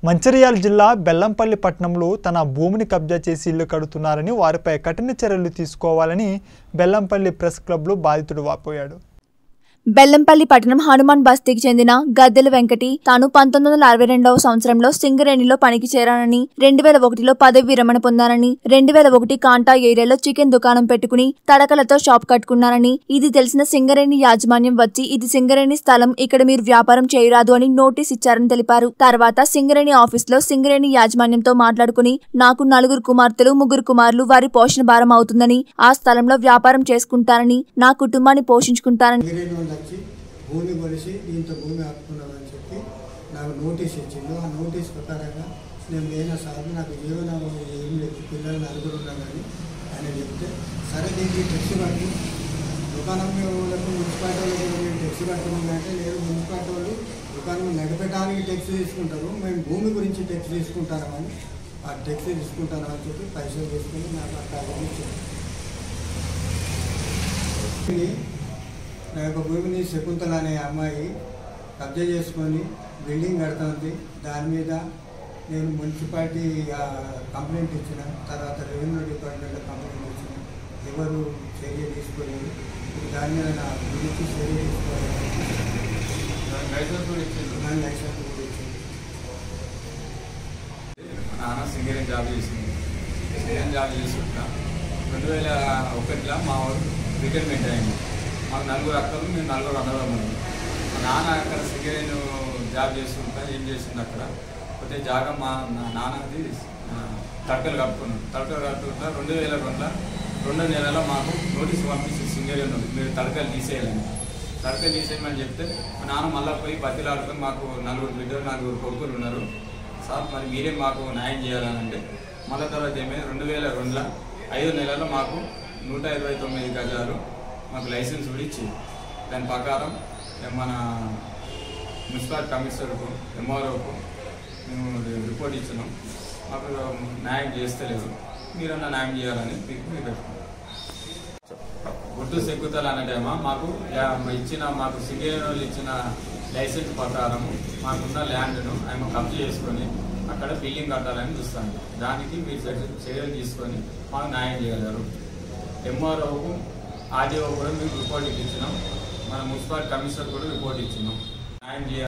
మంచిర్యాల జిల్లా బెల్లంపల్లి పట్టణంలో తన భూమిని కబ్జా చేసి ఇల్లు కడుతున్నారని వారిపై కఠిన చర్యలు తీసుకోవాలని బెల్లంపల్లి ప్రెస్ క్లబ్లో బాధితుడు వాపోయాడు బెల్లంపల్లి పట్టణం హనుమాన్ బస్తీకి చెందిన గద్దెల వెంకటి తాను పంతొమ్మిది వందల అరవై రెండవ సంవత్సరంలో సింగరేణిలో పనికి చేరానని రెండు వేల ఒకటిలో పదవి విరమణ పొందానని రెండు వేల ఒకటి కాంటా ఏరియాలో చికెన్ దుకాణం పెట్టుకుని తడకలతో షాప్ కట్టుకున్నానని ఇది తెలిసిన సింగరేణి యాజమాన్యం వచ్చి ఇది సింగరేణి స్థలం ఇక్కడ మీరు వ్యాపారం చేయరాదు అని నోటీస్ ఇచ్చారని తెలిపారు తర్వాత సింగరేణి ఆఫీస్లో సింగరేణి యాజమాన్యంతో మాట్లాడుకుని నాకు నలుగురు కుమార్తెలు ముగ్గురు కుమారులు వారి పోషణ భారం అవుతుందని ఆ స్థలంలో వ్యాపారం చేసుకుంటానని నా కుటుంబాన్ని పోషించుకుంటానని సింగరేణి వాళ్ళు వచ్చి భూమి కొలిసి దీంతో భూమి ఆపుకున్నామని చెప్పి నాకు నోటీస్ ఇచ్చిండు ఆ నోటీస్ ప్రకారంగా నేను లేనా సార్ నాకు జీవనం ఏం లేదు పిల్లలు నలుగురు ఉన్నారని ఆయన చెప్తే సరే దీనికి టెక్స్ కట్టి దుకాణం వాళ్ళకు మున్సిపాలిటీ వాళ్ళకి మేము టెక్స్ కట్టమంటే లేదు మున్సిపాలిటీ వాళ్ళు దుకాణం నడిపేయడానికి టెక్స్ తీసుకుంటారు మేము భూమి గురించి టెక్స్ తీసుకుంటామని ఆ టెక్స్ తీసుకుంటానని చెప్పి పైసలు తీసుకుని నాకు ఆ కాగితం ఇచ్చారు ఇది నా యొక్క భూమిని శకుంతల అనే అమ్మాయి కబ్జా చేసుకొని బిల్డింగ్ కడుతుంది దాని మీద నేను మున్సిపాలిటీ ఆ, కంప్లైంట్ ఇచ్చిన తర్వాత రెవెన్యూ డిపార్ట్మెంట్లో కంప్లైంట్ ఇచ్చిన ఎవరు చర్య తీసుకోలేదు ఇప్పుడు దాని మీద నా గురించి చర్య తీసుకోవాలి లైసెన్స్ కూడా ఇచ్చిండు నా లైసెన్స్ కూడా ఇచ్చింది మా నాన్న సింగరేణి జాబ్ చేసింది సింగరేణి జాబ్ చేసుకుంటా రెండు వేల ఒకటిలో మా వాడు రిటైర్మెంట్ అయింది మాకు నలుగురు అక్కలు మేము నలుగురు అన్నదమ్ములు మా నాన్న అక్కడ సింగరేణి జాబ్ చేసుకుంటా ఏం చేసింది అక్కడ పోతే జాగా మా నా నాన్నది ఆ, తడకలు కప్పుకున్నాడు తడకలు కట్టుకుంటా రెండు వేల రెండులో రెండో నెలలో మాకు నోటీస్ పంపించి సింగరేణి ఉంది. మీరు తడకలు తీసేయాలని తడకలు తీసేయమని చెప్తే మా నాన్న మళ్ళీ పోయి బతిలాడుకొని మాకు నలుగురు బిడ్డలు నలుగురు కొడుకులు ఉన్నారు సార్ మరి మీరే మాకు న్యాయం చేయాలని అంటే మళ్ళీ తర్వాత ఏమైంది రెండు వేల రెండులో ఐదు నెలల్లో మాకు నూట ఇరవై తొమ్మిది గజాలు మాకు లైసెన్స్ కూడా ఇచ్చింది దాని ప్రకారం మన మున్సిపల్ కమిషనర్కు ఎంఆర్ఓకు మేము రిపోర్ట్ ఇచ్చినాం మాకు న్యాయం చేస్తలేదు మీరన్నా న్యాయం చేయాలని మీకు మీరు పెట్టుకున్నాం గుర్తు సెక్కుతలు అన్నటేమో మాకు యా- ఇచ్చిన మాకు సింగరేణి వాళ్ళు ఇచ్చిన లైసెన్స్ ప్రకారం మాకున్న ల్యాండ్ను ఆయన కబ్జా చేసుకొని అక్కడ బిల్డింగ్ కట్టాలని చూస్తాను దానికి మీరు చర్య- చర్యలు తీసుకొని మాకు న్యాయం చేయగలరు ఎంఆర్ఓకు ఆర్డీఓ కూడా మీకు రిపోర్ట్ ఇచ్చినాం మన మున్సిపల్ కమిషనర్ కూడా రిపోర్ట్ ఇచ్చినాం న్యాయం చేయాలి